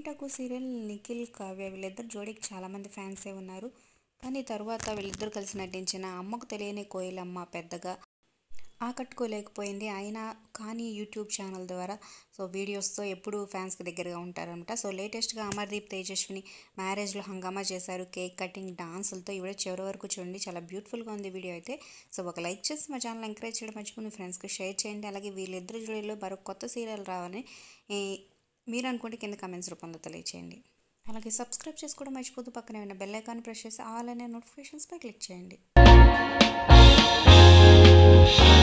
సీతాకోక సీరియల్ నిఖిల్ కావ్య వీళ్ళిద్దరు జోడీకి చాలామంది ఫ్యాన్సే ఉన్నారు కానీ తరువాత వీళ్ళిద్దరు కలిసి నటించిన అమ్మకు తెలియని కోయిలమ్మ పెద్దగా ఆకట్టుకోలేకపోయింది అయినా కానీ యూట్యూబ్ ఛానల్ ద్వారా సో వీడియోస్తో ఎప్పుడు ఫ్యాన్స్కి దగ్గరగా ఉంటారనమాట సో లేటెస్ట్గా అమర్దీప్ తేజస్విని మ్యారేజ్లో హంగామా చేశారు కేక్ కటింగ్ డాన్సులతో ఇవిడ చివరి వరకు చూడండి చాలా బ్యూటిఫుల్గా ఉంది వీడియో అయితే సో ఒక లైక్ చేసి మా ఛానల్ ఎంకరేజ్ చేయడం మర్చిపోయి మీ ఫ్రెండ్స్కి షేర్ చేయండి అలాగే వీళ్ళిద్దరు జోడీలో మరొక కొత్త సీరియల్ రావాలని ఈ, మీరు అనుకుంటే కింద కమెంట్స్ రూపంలో తెలియచేయండి అలాగే సబ్స్క్రైబ్ చేసుకోవడం మర్చిపోతూ పక్కనే ఉన్న బెల్ ఐకాన్ ప్రెస్ చేసి ఆల్ అనే నోటిఫికేషన్స్పై క్లిక్ చేయండి